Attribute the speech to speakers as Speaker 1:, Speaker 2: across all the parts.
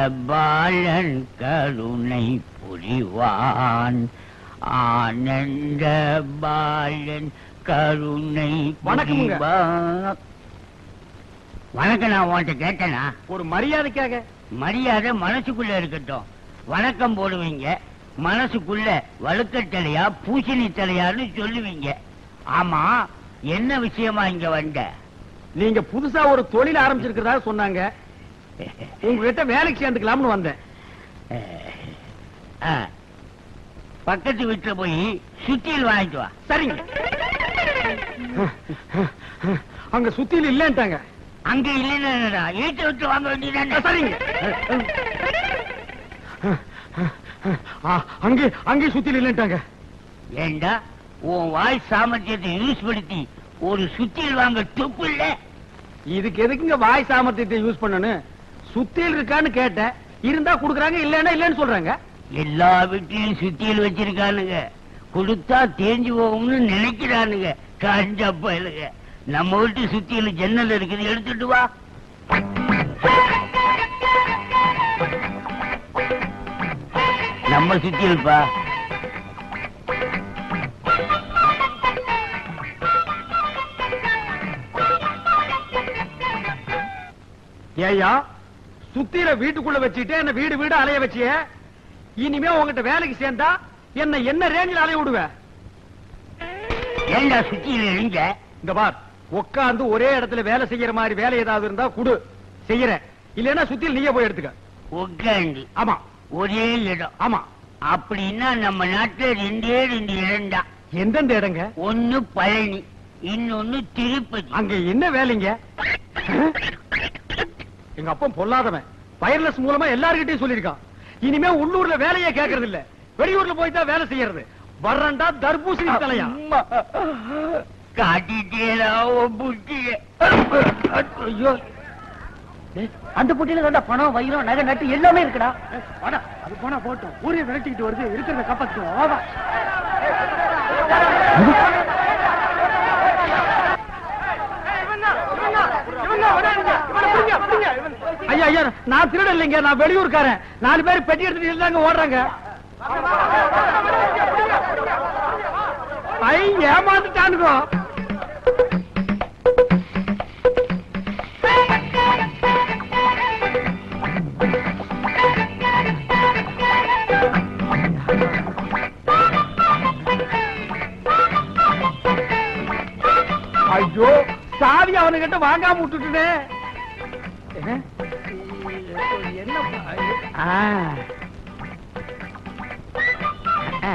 Speaker 1: பாலன் கருணை புரிவான் ஆனந்த பாலன் கருணை
Speaker 2: வணக்கமுங்க.
Speaker 1: புரிவான். வணக்கம் நான் உன்கிட்ட கேட்டேனா
Speaker 2: ஒரு மரியாதைக்காக
Speaker 1: மரியாதை மனசுக்குள்ள இருக்கட்டும் வணக்கம் போடுவீங்க மனசுக்குள்ள வழுக்கத்தலையா பூசணி தலையான்னு சொல்லுவீங்க ஆமா என்ன விஷயமா இங்க வந்த
Speaker 2: நீங்க புதுசா ஒரு தொழில் ஆரம்பிச்சிருக்கிறதா சொன்னாங்க உங்ககிட்ட வேலைக்கு சேர்ந்துக்கலாம்னு வந்தேன்
Speaker 1: ஆ, பக்கத்து வீட்டுல போய் சுத்தியல் வாங்கிட்டு வா
Speaker 2: சரிங்க அங்க சுத்தியில் இல்லன்ட்டாங்க
Speaker 1: அங்க இல்லைன்னா வீட்டை விட்டு வாங்க வேண்டியதானே
Speaker 2: சரிங்க ஆ, அங்கே அங்கே சுத்தியில் இல்லன்ட்டாங்க
Speaker 1: ஏண்டா உன் வாய் சாமர்த்தியத்தை யூஸ் படுத்தி ஒரு சுத்தியல் வாங்க துப்பு இல்ல
Speaker 2: இதுக்கு எதுக்குங்க வாய் சாமர்த்தியத்தை யூஸ் பண்ணணும் சுத்தியில் இருக்கான்னு கேட்டேன் இருந்தா குடுக்குறாங்க இல்லன்னா இல்லன்னு சொல்றாங்க
Speaker 1: எல்லா வீட்லயும் சுத்தியல் வச்சிருக்கானுங்க கொடுத்தா தேஞ்சு போகும்னு நினைக்கிறானுங்க காஞ்ச பயலுங்க நம்ம வீட்டு சுத்தியல் ஜன்னல் இருக்குது எடுத்துட்டு வா நம்ம சுத்தியல்பா
Speaker 2: ஏயா சுத்தியில வீட்டுக்குள்ள வச்சுட்டு என்ன வீடு வீடு அலைய வச்சிய இனிமே உங்ககிட்ட வேலைக்கு சேர்ந்தா என்ன என்ன ரேஞ்சில் அலைய விடுவ
Speaker 1: ஏண்டா சுத்தியல் எழுங்க
Speaker 2: இந்த பார் உட்கார்ந்து ஒரே இடத்துல வேலை செய்யற மாதிரி வேலை ஏதாவது இருந்தா குடு செய்யறேன் இல்லைன்னா சுத்தியில் நீயே போய் எடுத்துக்க
Speaker 1: உட்காந்து
Speaker 2: ஆமா
Speaker 1: ஒரே இடம்
Speaker 2: ஆமா
Speaker 1: அப்படின்னா நம்ம நாட்டுல ரெண்டே ரெண்டு இடம் தான்
Speaker 2: எந்தெந்த இடங்க
Speaker 1: ஒண்ணு பழனி இன்னொன்னு திருப்பதி
Speaker 2: அங்க என்ன வேலைங்க எங்க அப்பன் பொல்லாதவன் வயர்லெஸ் மூலமா எல்லார்கிட்டயும் சொல்லிருக்கான் இனிமே உள்ளூர்ல வேலையே கேக்குறது இல்ல வெளியூர்ல போய் தான் வேலை செய்யறது வர்றண்டா தர்பூசணி தலையா
Speaker 1: காட்டிட்டேடா உன் புத்திய
Speaker 2: ஐயோ
Speaker 3: அந்த பொட்டியில தான்டா பணம் வைரம் நகை நட்டு எல்லாமே இருக்குடா
Speaker 2: வாடா அது போனா போட்டும் ஊரே விரட்டிக்கிட்டு வருது இருக்கிறத காப்பாத்துவோம் வா, வா. ஐயா ஐயா நான் திருட இல்லைங்க நான் வெளியூர்காரன் நாலு பேர் பெட்டி எடுத்துட்டு இருந்தாங்க ஓடுறாங்க ஐ ஏமாந்துட்டானுங்க ஐயோ சாவி அவனுகிட்ட வாங்காம விட்டுட்டுனே என்ன ஆ. ஆ.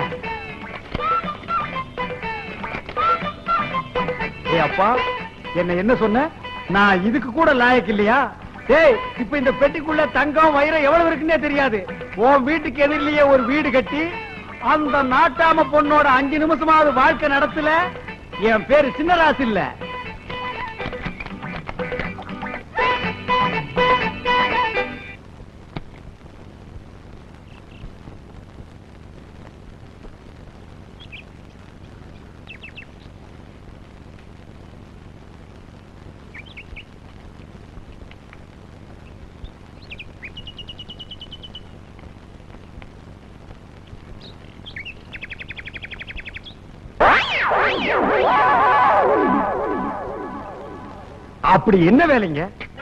Speaker 2: ஏய் அப்பா என்ன என்ன சொன்ன நான் இதுக்கு கூட லாயக்கு இல்லையா ஏய் இப்ப இந்த பெட்டிக்குள்ள தங்கம் வைரம் எவ்வளவு இருக்குன்னே தெரியாது உன் வீட்டுக்கு எதிரிலேயே ஒரு வீடு கட்டி அந்த நாட்டாம பொண்ணோட அஞ்சு நிமிஷமாவது வாழ்க்கை நடத்தல என் பேரு சின்னராசு இல்ல அப்படி என்ன வேலைங்க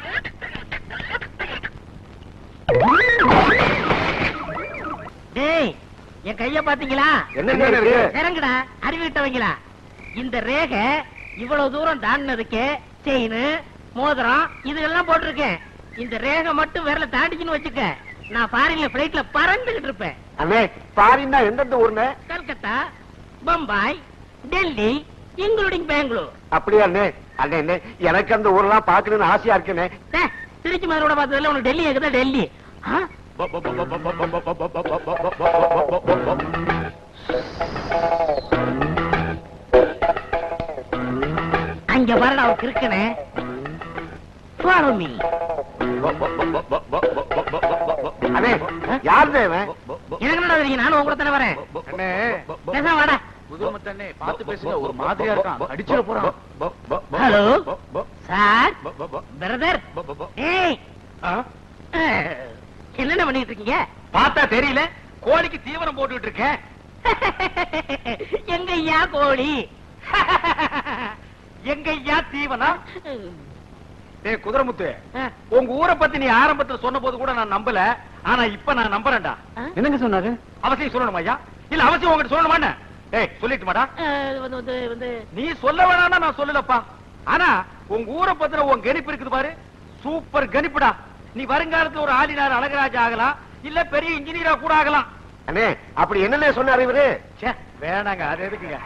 Speaker 3: டேய் என் கைய பாத்தீங்களா
Speaker 2: என்ன இருக்கு
Speaker 3: இறங்குடா அறிவிட்டவங்களா இந்த ரேகை இவ்வளவு தூரம் தாண்டினதுக்கு செயின் மோதிரம் இதெல்லாம் போட்டிருக்கேன் இந்த ரேகை மட்டும் விரல தாண்டிச்சுன்னு வச்சுக்க நான் ஃபாரின்ல பிளைட்ல பறந்துகிட்டு இருப்பேன்
Speaker 2: அண்ணே பாரின்னா எந்தெந்த ஊர்னே
Speaker 3: கல்கத்தா பம்பாய் டெல்லி இன்க்ளூடிங் பெங்களூர்
Speaker 2: அப்படியா அண்ணே அண்ணே அண்ணே எனக்கு அந்த ஊரெல்லாம் பாக்கணும்னு ஆசையா இருக்கேனே
Speaker 3: டேய், திருச்சி மதுரோட பார்த்ததுல உனக்கு டெல்லி இருக்குதா டெல்லி ஆ? அங்க பாருடா அவன் கிறுக்கனே ஃபாலோ மீ
Speaker 2: அண்ணே யார் இவன்
Speaker 3: எனக்கு என்னடா தெரியும் நானும் உங்க கூட தானே வரேன்
Speaker 2: அண்ணே
Speaker 3: பேசாம வாடா
Speaker 2: புதுமத்தண்ணே பார்த்து பேசுங்க ஒரு மாதிரியா இருக்கான் அடிச்சிட போறான்
Speaker 3: ஹலோ சார் பிரதர் ஏய் என்னென்ன பண்ணிட்டு இருக்கீங்க
Speaker 2: பார்த்தா தெரியல கோழிக்கு தீவனம் போட்டுட்டு இருக்கேன்
Speaker 3: எங்க ஐயா கோழி
Speaker 2: எங்க ஐயா தீவனம் டேய் குதிரமுத்து
Speaker 3: ஆ,
Speaker 2: உங்க ஊரை பத்தி நீ ஆரம்பத்துல சொன்ன போது கூட நான் நம்பல ஆனா இப்ப நான் நம்புறேன்டா
Speaker 3: ஆ?
Speaker 2: என்னங்க சொன்னாரு அவசியம் சொல்லணுமா ஐயா இல்ல அவசியம் உங்ககிட்ட சொல்லணுமா டேய் சொல்லிட்டு மாடா
Speaker 3: ஆ, வந்து வந்து வந்து
Speaker 2: நீ சொல்ல வேணாம்னா நான் சொல்லலப்பா ஆனா உங்க ஊரை பத்தின உன் கணிப்பு இருக்குது பாரு சூப்பர் கணிப்புடா நீ வருங்காலத்துல ஒரு ஆளினார் அழகராஜா ஆகலாம் இல்ல பெரிய இன்ஜினியரா கூட ஆகலாம்
Speaker 4: அண்ணே அப்படி என்னண்ணே சொன்னாரு இவரு
Speaker 2: ச்சே, வேணாங்க அது எதுக்குங்க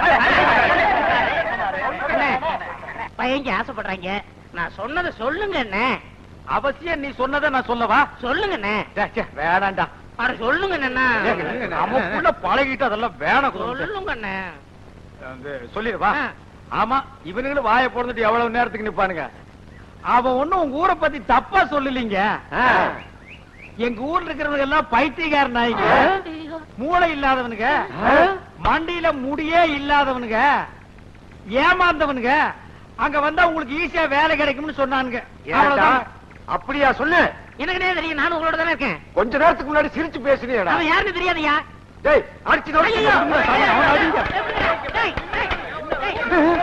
Speaker 3: அண்ணே, பையங்க ஆசைப்படுறாங்க நான் சொன்னதை சொல்லுங்க அண்ணே
Speaker 2: அவசியம் நீ சொன்னதை நான் சொல்லவா
Speaker 3: சொல்லுங்க அண்ணே
Speaker 2: ச்சே, ச்சே, வேணாம்டா
Speaker 3: அட சொல்லுங்க அண்ணா
Speaker 2: நமக்குள்ள பழகிட்டு அதெல்லாம் வேணாம் குதிரமுத்து.
Speaker 3: சொல்லுங்க அண்ணே
Speaker 2: வந்து சொல்லிடுவா
Speaker 3: ஆ.
Speaker 2: ஆமா இவனுங்களும் வாயை பிறந்துட்டு எவ்வளவு நேரத்துக்கு நிப்பானுங்க அவன் ஒண்ணும் உங்க ஊரை பத்தி தப்பா சொல்லலீங்க எங்க ஊர்ல இருக்கிறவங்க எல்லாம் பைத்தியக்கார நாய்ங்க மூளை இல்லாதவனுங்க மண்டியில முடியே இல்லாதவனுங்க ஏமாந்தவனுங்க அங்க வந்தா உங்களுக்கு ஈஸியா வேலை கிடைக்கும்னு சொன்னானுங்க
Speaker 4: ஏன்டா?
Speaker 2: அவ்வளவுதான்.
Speaker 4: அப்படியா சொல்லு
Speaker 3: எனக்குனே தெரியும் நானும் உங்களோட தானே இருக்கேன்
Speaker 4: கொஞ்ச நேரத்துக்கு முன்னாடி சிரிச்சு பேசுனியடா
Speaker 3: அவன் யாருன்னு தெரியாதயா
Speaker 4: டேய் அடிச்சு நொறுக்கி
Speaker 3: ஐயையோ!
Speaker 4: விடுங்க.
Speaker 2: அவனை அடிங்க.
Speaker 3: டேய், டேய், டேய்.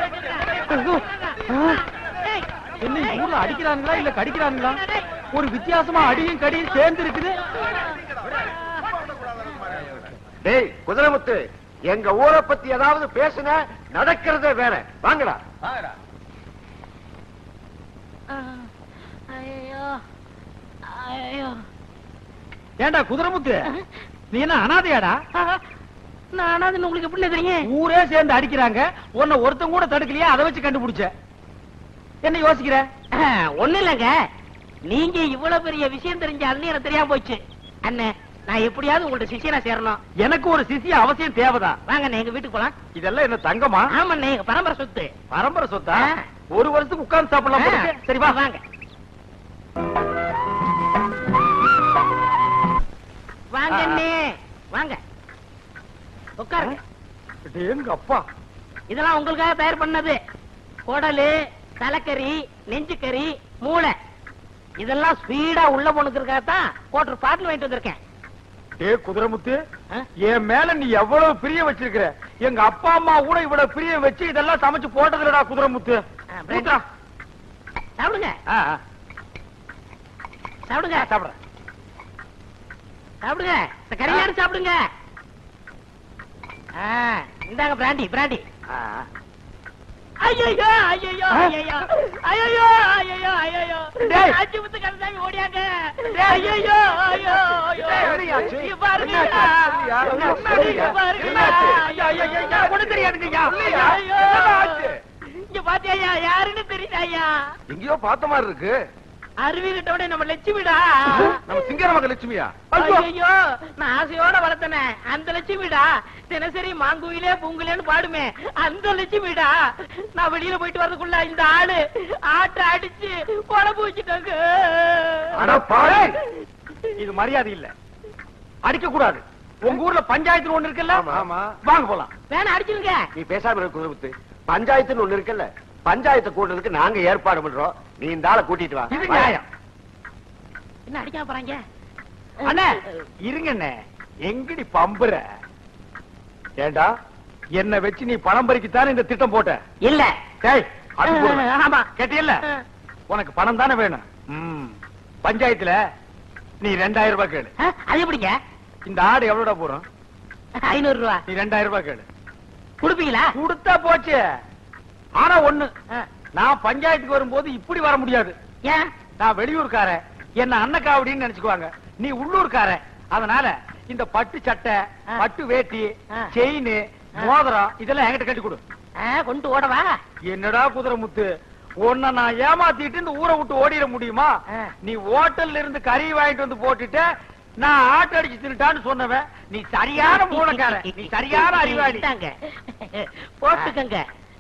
Speaker 3: டேய்.
Speaker 2: என்ன இந்த ஊர்ல அடிக்கிறானுங்களா இல்ல கடிக்கிறானுங்களா ஒரு வித்தியாசமா அடியும் கடியும் சேர்ந்து இருக்குது
Speaker 4: டேய் குதிரமுத்து எங்க ஊரை பத்தி ஏதாவது பேசுன நடக்கிறதே வேற வாங்கடா
Speaker 3: ஐயோ ஐயோ
Speaker 2: ஏண்டா குதிரமுத்து நீ என்ன அனாதையாடா
Speaker 3: நானா அது உங்களுக்கு எப்படி தெரியும்
Speaker 2: ஊரே சேர்ந்து அடிக்கிறாங்க உன்னை ஒருத்தன் கூட தடுக்கலையா அதை வச்சு கண்டுபிடிச்ச என்ன யோசிக்கிற
Speaker 3: ஒண்ணு இல்லங்க நீங்க இவ்வளவு பெரிய விஷயம் தெரிஞ்சாலும் எனக்கு தெரியாம போச்சு அண்ணே நான் எப்படியாவது உங்கள்ட்ட சிஷியனா சேரணும்
Speaker 2: எனக்கு ஒரு சிசிய அவசியம் தேவைதான்
Speaker 3: வாங்க அண்ணே எங்க வீட்டுக்கு போலாம்
Speaker 2: இதெல்லாம் என்ன தங்கமா
Speaker 3: ஆமாண்ணே எங்க பரம்பரை சொத்து
Speaker 2: பரம்பரை சொத்தா
Speaker 3: ஆ.
Speaker 2: ஒரு வருஷத்துக்கு உட்கார்ந்து சாப்பிடலாம் போல இருக்கு. சரி வா
Speaker 3: வாங்க வாங்க
Speaker 2: ஆ, ஆ.
Speaker 3: அண்ணே வாங்க உட்காருங்க
Speaker 2: எங்க அப்பா
Speaker 3: இதெல்லாம் உங்களுக்காக தயார் பண்ணது குடலு தலைக்கறி நெஞ்சுக்கறி மூளை இதெல்லாம் ஸ்பீடா உள்ள போனுக்கிறதுக்காகத்தான் கோட்டர் பாட்டில் வாங்கிட்டு வந்திருக்கேன்
Speaker 2: ஏ குதிரமுத்து
Speaker 3: ஆ?
Speaker 2: என் மேல நீ எவ்வளவு பிரியம் வச்சிருக்கிற எங்க அப்பா அம்மா கூட இவ்வளவு பிரியம் வச்சு இதெல்லாம் சமைச்சு போட்டதுலடா குதிரமுத்து
Speaker 3: ஆ, பிரெட்.
Speaker 2: ஊத்துடா.
Speaker 3: சாப்பிடுங்க
Speaker 2: ஆ, ஆ.
Speaker 3: சாப்பிடுங்க
Speaker 2: சாப்பிடுறேன்
Speaker 3: சாப்பிடுங்க இந்த கறியாரு சாப்பிடுங்க ஆ, இந்தாங்க பிராண்டி பிராண்டி
Speaker 2: ஆ.
Speaker 3: ஐயோ ஐயோ
Speaker 2: ஆ?
Speaker 3: ஐயோ ஐயோ ஐயோ ஐயோ
Speaker 2: டேய்.
Speaker 3: அஞ்சு முத்து கருதாங்க ஓடியாங்க
Speaker 2: டேய்.
Speaker 3: ஐயோ ஐயோ ஐயோ
Speaker 4: டேய், என்னையாச்சு?
Speaker 3: இங்க பாருங்க
Speaker 4: என்னாச்சு? சொல்லுயா? என்னாச்சு?
Speaker 3: இங்க பாருங்க
Speaker 4: என்னாச்சு?
Speaker 2: ஐயா, ஐயா, ஐயா, ஐயா, ஒண்ணும் தெரியாதுங்கய்யா.
Speaker 4: சொல்லுயா?
Speaker 3: ஐயோ.
Speaker 4: என்னடா ஆச்சு?
Speaker 3: இங்க பாத்தியா யாருன்னு தெரியல ஐயா
Speaker 4: எங்கேயோ பார்த்த மாதிரி இருக்கு
Speaker 3: அருவி கிட்டோட நம்ம லட்சுமிடா
Speaker 4: நம்ம சிங்கர மக லட்சுமியா
Speaker 3: ஐயோ நான் ஆசையோட வளர்த்தனே அந்த லட்சுமிடா தினசரி மாங்குயிலே பூங்குலேன்னு பாடுமே அந்த லட்சுமிடா நான் வெளியில போயிட்டு வரதுக்குள்ள இந்த ஆளு ஆட்ட அடிச்சு குழம்பு வச்சுட்டாங்க
Speaker 4: அட பாவி!
Speaker 2: இது மரியாதை இல்ல அடிக்க கூடாது உங்க ஊர்ல பஞ்சாயத்து ஒண்ணு இருக்குல்ல
Speaker 4: ஆமா, ஆமா.
Speaker 2: வாங்க போலாம்
Speaker 3: வேணா அடிச்சிருங்க
Speaker 4: நீ பேசாம இருக்க குதிரமுத்து பஞ்சாயத்துன்னு ஒண்ணு இருக்குல்ல பஞ்சாயத்து கூட்டத்துக்கு நாங்க ஏற்பாடு பண்றோம் நீ இந்த ஆளை கூட்டிட்டு வா
Speaker 2: இது நியாயம்
Speaker 3: என்ன அடிக்காம போறாங்க
Speaker 2: அண்ணே இருங்க அண்ணே எங்கடி பம்புற ஏண்டா என்ன வச்சு நீ பணம் பறிக்கத்தானே இந்த திட்டம் போட்ட
Speaker 3: இல்ல
Speaker 2: டேய் அது போடுறேன்.
Speaker 3: ஆமா
Speaker 2: கேட்டியல்ல உனக்கு பணம் தானே வேணும் ம். பஞ்சாயத்துல நீ ரெண்டாயிரம் ரூபாய் கேளு
Speaker 3: ஆ, அது எப்படிங்க
Speaker 2: இந்த ஆடு எவ்வளவுடா போறோம்
Speaker 3: ஐநூறு ரூபா
Speaker 2: நீ ரெண்டாயிரம் ரூபாய் கேளு
Speaker 3: கொடுப்பீங்களா
Speaker 2: கொடுத்தா போச்சு ஆனா ஒண்ணு
Speaker 3: ஆ,
Speaker 2: நான் பஞ்சாயத்துக்கு வரும்போது இப்படி வர முடியாது
Speaker 3: ஏன்
Speaker 2: நான் வெளியூர்காரன் என்ன அன்னக்காவடின்னு நினைச்சுக்குவாங்க நீ உள்ளூர்காரன் அதனால இந்த பட்டு சட்டை
Speaker 3: ஆ.
Speaker 2: பட்டு வேட்டி
Speaker 3: ஆ.
Speaker 2: செயின்
Speaker 3: ஆ.
Speaker 2: மோதிரம் இதெல்லாம் என்கிட்ட கட்டி கொடு
Speaker 3: ஆ, கொண்டு ஓடவா
Speaker 2: என்னடா குதிரை முத்து உன்னை நான் ஏமாத்திட்டு இந்த ஊரை விட்டு ஓடிட முடியுமா
Speaker 3: ஆ.
Speaker 2: நீ ஹோட்டல்ல இருந்து கறி வாங்கிட்டு வந்து போட்டுட்டு நான் ஆட்டு அடிச்சு தின்னுட்டான்னு சொன்னவன் நீ சரியான மூலக்காரன் நீ சரியான அறிவாளி
Speaker 3: இந்தாங்க. போட்டுக்கங்க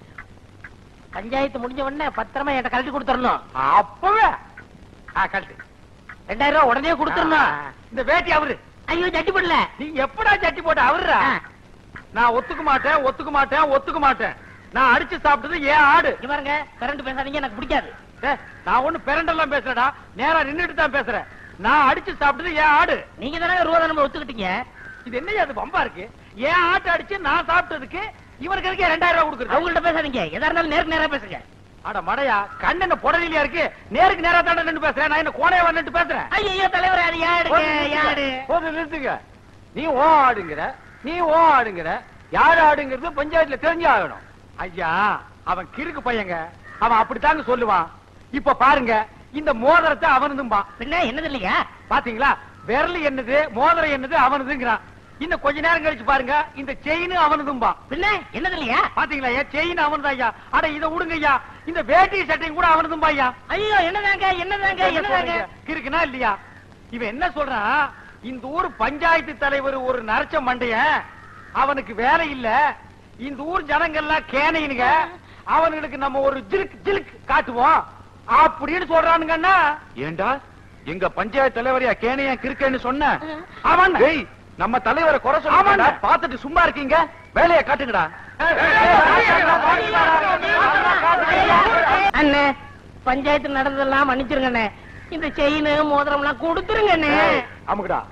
Speaker 3: பஞ்சாயத்து முடிஞ்ச உடனே பத்திரமா என்கிட்ட கழட்டி கொடுத்துடணும்
Speaker 2: அப்பவே ஆ, கழட்டு
Speaker 3: ரெண்டாயிரம் ரூபாய் உடனே கொடுத்துடணும்
Speaker 2: ஆ, இந்த வேட்டி அவரு
Speaker 3: ஐயோ ஜட்டி பண்ணல
Speaker 2: நீ எப்படா சட்டி போட்ட அவருடா நான் ஒத்துக்க மாட்டேன் ஒத்துக்க மாட்டேன் ஒத்துக்க மாட்டேன் நான் அடிச்சு சாப்பிட்டது ஏன் ஆடு
Speaker 3: பாருங்க கரண்ட் பேசாதீங்க எனக்கு பிடிக்காது
Speaker 2: டேய், நான் ஒண்ணு பெரண்டெல்லாம் பேசுறடா நேரா நின்னுட்டு தான் பேசுறேன் நான் அடிச்சு சாப்பிட்டது என் ஆடு
Speaker 3: நீங்க தானே ரூபா நம்ம ஒத்துக்கிட்டீங்க
Speaker 2: இது என்னையா அது பம்பா இருக்கு என் ஆட்டை அடிச்சு நான் சாப்பிட்டதுக்கு இவனுக்கு எதுக்கு ரெண்டாயிரம் ரூபாய் கொடுக்குறது
Speaker 3: அவங்கள்ட்ட பேசாதீங்க எதா இருந்தாலும் நேருக்கு நேரா பேசுங்க
Speaker 2: அட மடையா கண்ணு என்ன புடலியா இருக்கு நேருக்கு நேரா தானே நின்னு பேசுறேன் நான் என்ன கோணையா நின்று பேசுறேன்
Speaker 3: ஐயோ தலைவர் அது யாருங்க யாரு
Speaker 2: போது நிறுத்துங்க நீ ஓ ஆடுங்கிற நீ ஓ ஆடுங்கிற யார் ஆடுங்கிறது பஞ்சாயத்துல தெரிஞ்சு ஆகணும் ஐயா அவன் கிறுக்கு பையங்க அவன் அப்படித்தாங்க சொல்லுவான் இப்ப பாருங்க இந்த மோதிரத்தை அவனதும்பா
Speaker 3: பின்ன என்னது இல்லையா
Speaker 2: பாத்தீங்களா விரல் என்னது மோதிரம் என்னது அவனதுங்கிறான் இன்னும் கொஞ்ச நேரம் கழிச்சு பாருங்க இந்த செயின் அவனதும்பா
Speaker 3: பின்ன என்னது இல்லையா
Speaker 2: பாத்தீங்களா ஐயா செயின் அவனதான் ஐயா அட இத விடுங்க ஐயா இந்த வேட்டி சட்டையும் கூட அவனதும்பா ஐயா
Speaker 3: ஐயோ என்னதாங்க என்னதாங்க என்னதாங்க
Speaker 2: இருக்குனா இல்லையா இவன் என்ன சொல்றான் இந்த ஊர் பஞ்சாயத்து தலைவர் ஒரு நரச்ச மண்டைய அவனுக்கு வேலை இல்ல இந்த ஊர் ஜனங்கள்லாம் கேனையினுங்க அவனுங்களுக்கு நம்ம ஒரு ஜிலுக் ஜிலுக் காட்டுவோம் அப்படின்னு சொல்றானுங்கன்னா
Speaker 5: ஏண்டா எங்க பஞ்சாயத்து தலைவரையா கேனையா கிறுக்கன்னு சொன்ன
Speaker 2: அவன்
Speaker 5: டேய் நம்ம தலைவரை குறை
Speaker 2: ஆமாண்டா.
Speaker 5: சொல்லுடா பாத்துட்டு சும்மா இருக்கீங்க வேலையை காட்டுங்கடா
Speaker 3: அண்ணே பஞ்சாயத்து நடந்ததெல்லாம் மன்னிச்சிருங்க அண்ணே இந்த செயின் மோதிரம் எல்லாம் கொடுத்துருங்க அண்ணே
Speaker 2: அமுக்குடா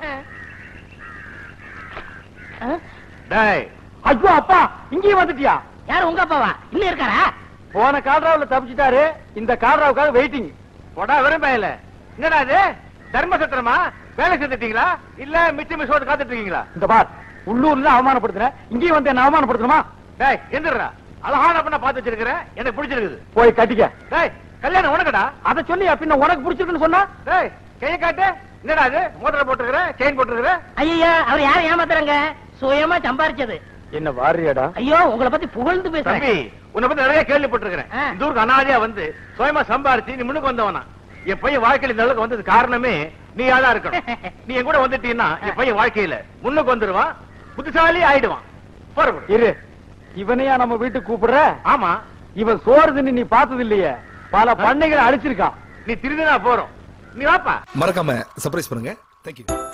Speaker 3: ஆ?
Speaker 5: டேய்
Speaker 2: ஐயோ அப்பா இங்கேயும் வந்துட்டியா
Speaker 3: யாரு உங்க அப்பாவா இன்னும் இருக்காரா
Speaker 2: போன கால்ராவுல தப்பிச்சிட்டாரு இந்த கால்ராவுக்காக வெயிட்டிங்
Speaker 5: போடா வெறும் பயல என்னடா இது தர்மசத்திரமா வேலை செஞ்சுட்டீங்களா இல்ல மிச்சம் மிச்சம் காத்துட்டு இருக்கீங்களா
Speaker 2: இந்த பார் உள்ளூர்ல அவமானப்படுத்துறேன் இங்கேயும் வந்து என்ன அவமானப்படுத்தணுமா
Speaker 5: டேய் எந்திரா அழகான பண்ண பாத்து வச்சிருக்கிறேன் எனக்கு பிடிச்சிருக்குது
Speaker 2: போய் கட்டிக்க
Speaker 5: டேய் கல்யாணம் உனக்குடா
Speaker 2: அத சொல்லி பின்ன உனக்கு பிடிச்சிருக்குன்னு சொன்னா
Speaker 5: டேய் கையை காட்டு என்னடா இது மோதிரம் போட்டுருக்கிற செயின் போட்டுருக்கிற
Speaker 3: ஐயா அவர் யாரை ஏமாத்துறாங்க சுயமா சம்பாரிச்சது
Speaker 2: என்ன வாரியாடா
Speaker 3: ஐயோ உங்களை பத்தி புகழ்ந்து
Speaker 5: தம்பி
Speaker 3: பேசுறேன்
Speaker 5: உன்னை பத்தி நிறைய கேள்விப்பட்டிருக்கிறேன்
Speaker 3: ஆ.
Speaker 5: இந்த ஊருக்கு அனாதையா வந்து சுயமா சம்பாரிச்சு நீ முன்னுக்கு வந்தவனா என் பையன் வாழ்க்கையில இந்த அளவுக்கு வந்தது காரணமே நீ யாரா இருக்கணும் நீ என் கூட வந்துட்டீன்னா என் பையன் வாழ்க்கையில முன்னுக்கு வந்துருவான் புத்திசாலி ஆயிடுவான் புறப்படு
Speaker 2: இரு இவனையா நம்ம வீட்டுக்கு கூப்பிடுற
Speaker 5: ஆமா
Speaker 2: இவன் சோறு தின்னு நீ பார்த்தது இல்லையே பல பண்ணைகளை அழிச்சிருக்கான்
Speaker 5: நீ திருந்தினா போறோம் நீ வாப்பா
Speaker 6: மறக்காம சர்ப்ரைஸ் பண்ணுங்க தேங்க்யூ